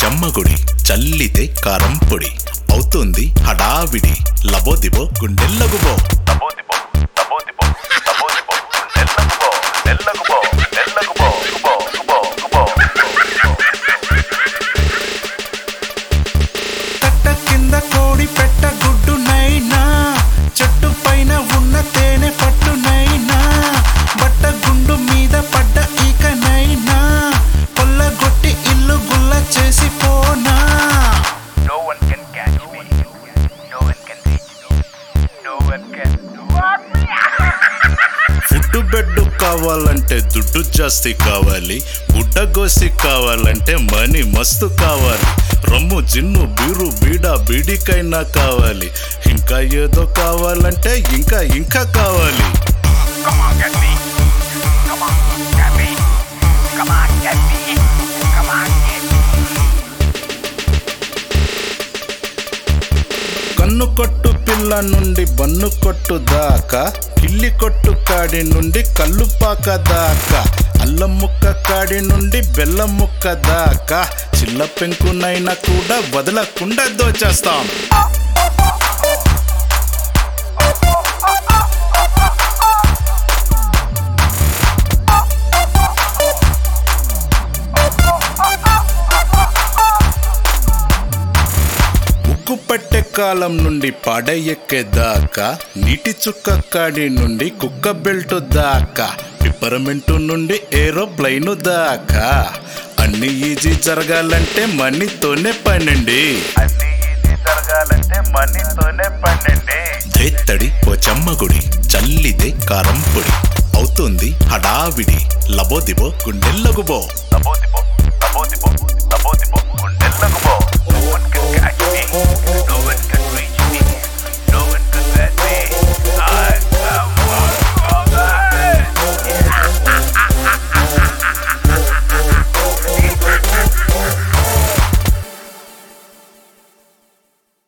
పోచమ్మగుడి చల్లితే కారం పొడి అవుతుంది హడావిడి లబోదిబో గుండెల్లగుబో లబోదిబో లబోదిబో లబోదిబో నెల్లకుబో నెల్లకుబో నెల్లకుబో కుబో కుబో కుబో కట్ట కింద కోడి పెట్ట గుడ్డు నైనా చెట్టు పైన ఉన్న తేనె పట్టు నైనా బట్ట గుండు మీద పడ్డ ఈక నైనా కొల్లగొట్టి ఇల్లు గుల్ల చేసి పోనా No one can catch me. No one can reach me. No one can. Food bed కావాలంటే దుడ్డు జాస్తి కావాలి గుడ్డగోసి కావాలంటే మనీ మస్తు కావాలి రమ్ము జిన్ను బీరు బీడ బీడికైనా కావాలి ఇంకా ఏదో కావాలంటే ఇంకా ఇంకా కావాలి Come on, get me. Come on, get me. Come on, get me. Come on, get me. కన్ను కొట్టు పిల్ల నుండి బన్ను కొట్టు దాకా కిల్లి కొట్టు కాడి నుండి కళ్ళు పాక దాకా అల్లం ముక్క కాడి నుండి బెల్లం ముక్క దాకా చిల్ల పెంకునైనా కూడా వదలకుండా దోచేస్తాం ఉక్కు పట్టే కాలం నుండి పాడ ఎక్కేదాకా నీటి చుక్క కాడి నుండి కుక్క బెల్ట్ దాకా పిప్పరమెంటు నుండి ఏరోప్లైన్ దాకా అన్ని ఈజీ జరగాలంటే మనీతోనే పనండి అన్ని ఈజీ జరగాలంటే మనీతోనే పండండి ధేత్తడి ఓ చెమ్మగుడి చల్లితే కారం పొడి అవుతుంది హడావిడి లబోదిబో గుండెల్లగుబో లబోదిబో లబోదిబో లబోదిబో గుండెల్లకుబో No one can catch me.